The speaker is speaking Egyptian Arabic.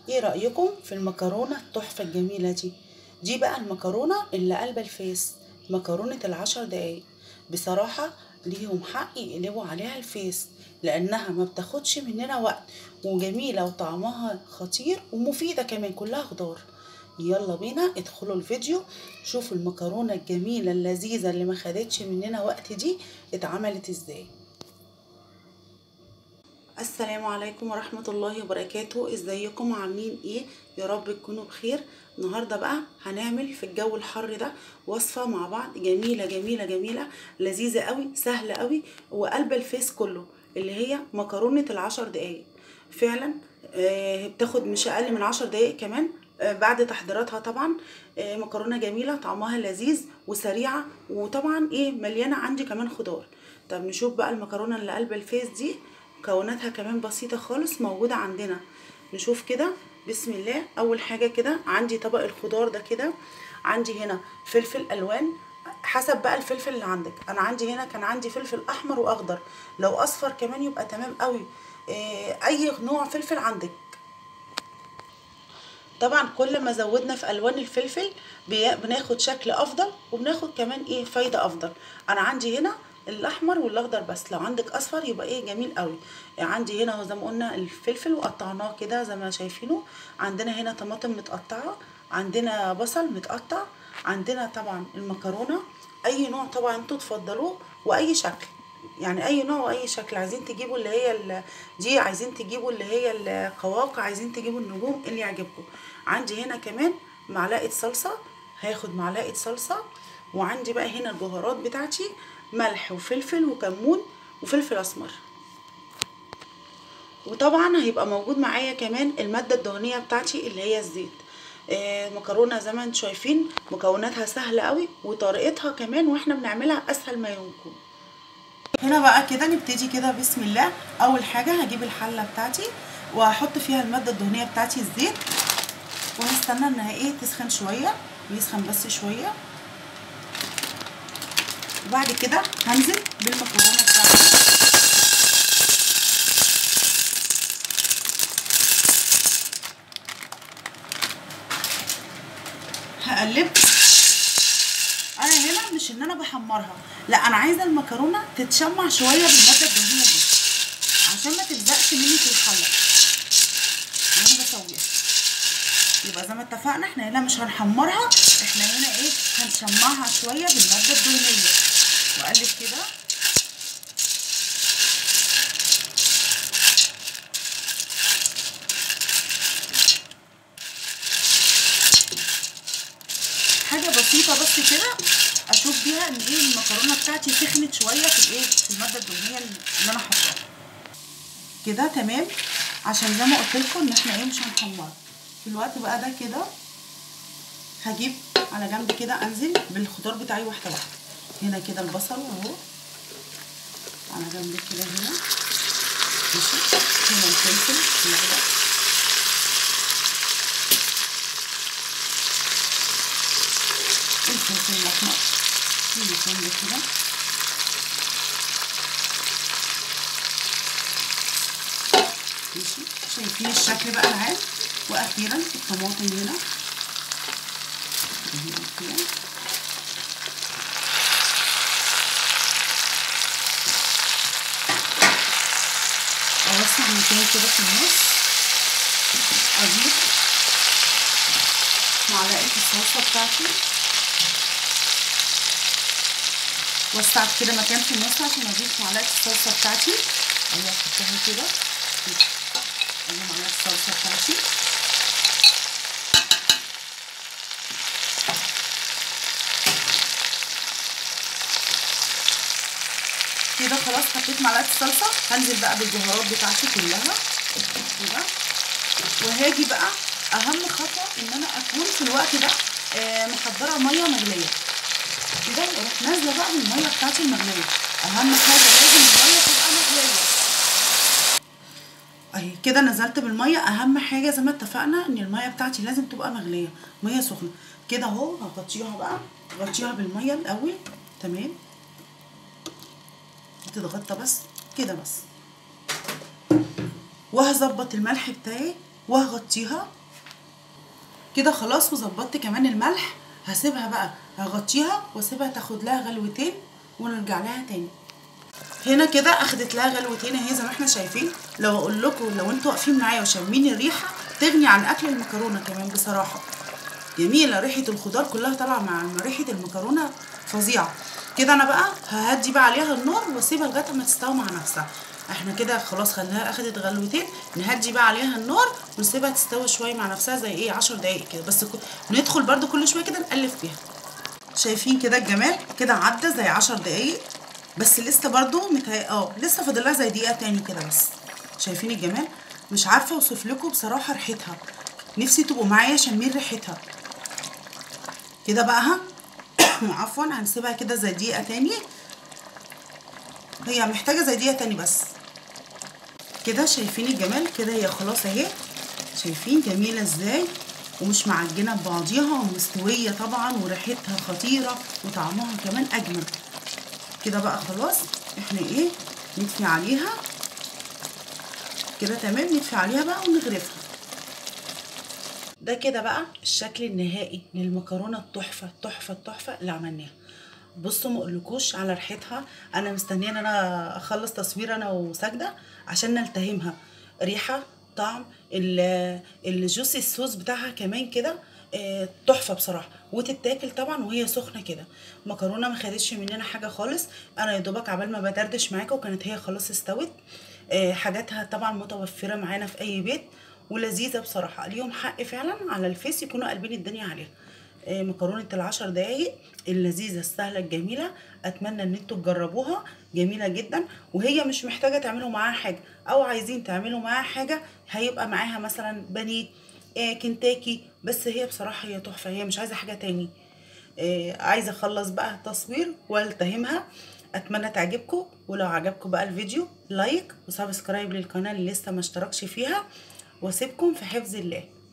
ايه رأيكم في المكرونة التحفة الجميلة دي دي بقى المكرونة اللي قلب الفيس مكرونة العشر دقايق بصراحة ليهم حق يقلبوا عليها الفيس لأنها ما بتاخدش مننا وقت وجميلة وطعمها خطير ومفيدة كمان كلها خضار يلا بينا ادخلوا الفيديو شوفوا المكرونة الجميلة اللذيذة اللي ما خدتش مننا وقت دي اتعملت ازاي السلام عليكم ورحمة الله وبركاته ازيكم عاملين ايه يا رب تكونوا بخير النهاردة بقى هنعمل في الجو الحر ده وصفة مع بعض جميلة جميلة جميلة لذيذة قوي سهلة قوي وقلب الفيس كله اللي هي مكرونة العشر دقايق فعلا آه بتاخد مش اقل من عشر دقايق كمان آه بعد تحضيراتها طبعا آه مكرونة جميلة طعمها لذيذ وسريعة وطبعا ايه مليانة عندي كمان خضار طب نشوف بقى المكرونة اللي قلب الفيس دي مكوناتها كمان بسيطة خالص موجودة عندنا نشوف كده بسم الله اول حاجة كده عندي طبق الخضار ده كده عندي هنا فلفل الوان حسب بقى الفلفل اللي عندك انا عندي هنا كان عندي فلفل احمر واخضر لو اصفر كمان يبقى تمام قوي إيه اي نوع فلفل عندك طبعا كل ما زودنا في الوان الفلفل بناخد شكل افضل وبناخد كمان ايه فايده افضل انا عندي هنا الاحمر والاخضر بس لو عندك اصفر يبقى ايه جميل قوي يعني عندي هنا زي ما قلنا الفلفل وقطعناه كده زي ما شايفينه عندنا هنا طماطم متقطعه عندنا بصل متقطع عندنا طبعا المكرونه اي نوع طبعا انتوا تفضلوه واي شكل يعني اي نوع واي شكل عايزين تجيبوا اللي هي دي عايزين تجيبوا اللي هي القواقع عايزين تجيبوا النجوم اللي يعجبكم عندي هنا كمان معلقه صلصه هاخد معلقه صلصه وعندي بقى هنا البهارات بتاعتي ملح وفلفل وكمون وفلفل اسمر وطبعا هيبقى موجود معايا كمان الماده الدهنيه بتاعتي اللي هي الزيت آه مكرونه زي ما انتم شايفين مكوناتها سهله قوي وطريقتها كمان واحنا بنعملها اسهل ما يمكن هنا بقى كده نبتدي كده بسم الله اول حاجه هجيب الحله بتاعتي وهحط فيها الماده الدهنيه بتاعتي الزيت وهستنى انها ايه تسخن شويه يسخن بس شويه وبعد كده هنزل بالمكرونه بتاعتي هقلب انا هنا مش ان انا بحمرها لا انا عايزه المكرونه تتشمع شويه بالماده الدهنيه دي عشان ما تلزقش مني في الحله وانا بسويها يبقى زي ما اتفقنا احنا هنا مش هنحمرها احنا هنا ايه هنشمعها شويه بالماده الدهنيه واقلب كده حاجه بسيطه بس كده اشوف بيها ان ايه المكرونه بتاعتي سخنت شويه في الايه في الماده الدهنيه اللي انا حطاها كده تمام عشان زي ما قلت لكم ان احنا ايه مش هنحمرها في الوقت بقى ده كده هجيب على جنب كده انزل بالخضار بتاعي واحده واحده هنا كده البصل اهو على جنب كده هنا ماشي هنا الفلفل الاخضر الفلفل الاحمر اللي جنب كده ماشي شايفين الشكل بقى العام واخيرا الطماطم هنا كده اوسع مكان كده في النص اضيف معلقه الصلصه بتاعتي وسعت كده مكان في النص عشان اضيف معلقه الصلصه بتاعتي اهي احطها كده اهي معلقه الصلصه بتاعتي كده خلاص حطيت معلقه الصلصه هنزل بقى بالبهارات بتاعتي كلها كده وهاجي بقى اهم خطوه ان انا اكون في الوقت ده آه محضره ميه مغليه كده واروح نازله بقى بالميه بتاعتي المغليه اهم حاجه لازم الميه تبقى مغليه اهي كده نزلت بالميه اهم حاجه زي ما اتفقنا ان الميه بتاعتي لازم تبقى مغليه ميه سخنه كده اهو هغطيها بقى غطيها بالميه الاول تمام تتغطى بس كده بس وهظبط الملح بتاعي وهغطيها كده خلاص وظبطت كمان الملح هسيبها بقى هغطيها واسيبها تاخد لها غلوتين ونرجع لها تاني هنا كده اخدت لها غلوتين اهي زي ما احنا شايفين لو اقول لكم لو انتوا واقفين معايا وشامين الريحه تغني عن اكل المكرونه كمان بصراحه جميله ريحه الخضار كلها طالعه مع ريحه المكرونه فظيعه كده انا بقى ههدي بقى عليها النار واسيبها لغايه ما تستوي مع نفسها احنا كده خلاص خليها اخدت غلوتين نهدي بقى عليها النار ونسيبها تستوي شويه مع نفسها زي ايه عشر دقايق كده بس ندخل برده كل شويه كده نقلب فيها شايفين كده الجمال كده عدى زي عشر دقايق بس لسه برضو متهي... اه لسه فاضلها زي دقيقه تاني كده بس شايفين الجمال مش عارفه اوصف لكم بصراحه ريحتها نفسي تبقوا معايا شامين ريحتها كده بقى ها عفوا هنسيبها كده زي دقيقه تاني هي محتاجه زي دقيقه تاني بس كده شايفين الجمال كده هي خلاص اهي شايفين جميله ازاي ومش معجنه ببعضيها ومستويه طبعا وريحتها خطيره وطعمها كمان اجمل كده بقى خلاص احنا ايه نطفي عليها كده تمام نطفي عليها بقى ونغرفها ده كده بقى الشكل النهائي للمكرونه التحفه التحفه التحفه اللي عملناها بصوا ما اقولكوش على ريحتها انا مستنيه ان انا اخلص تصوير انا وساجده عشان نلتهمها ريحه طعم الجوسي الصوص بتاعها كمان كده تحفه بصراحه وتتاكل طبعا وهي سخنه كده مكرونه ما خدتش مننا حاجه خالص انا يا دوبك عبال ما بدردش معاكم وكانت هي خلاص استوت حاجاتها طبعا متوفره معانا في اي بيت ولذيذه بصراحه اليوم حق فعلا على الفيس يكونوا قلبين الدنيا عليها مكرونه العشر دقايق اللذيذه السهله الجميله اتمنى ان انتوا تجربوها جميله جدا وهي مش محتاجه تعملوا معاها حاجه او عايزين تعملوا معاها حاجه هيبقى معاها مثلا بانيه آه كنتاكي بس هي بصراحه هي تحفه هي مش عايزه حاجه تاني آه عايزه اخلص بقى تصوير والتهمها اتمنى تعجبكم ولو عجبكم بقى الفيديو لايك وسبسكرايب للقناه اللي لسه ما اشتركش فيها واسيبكم في حفظ الله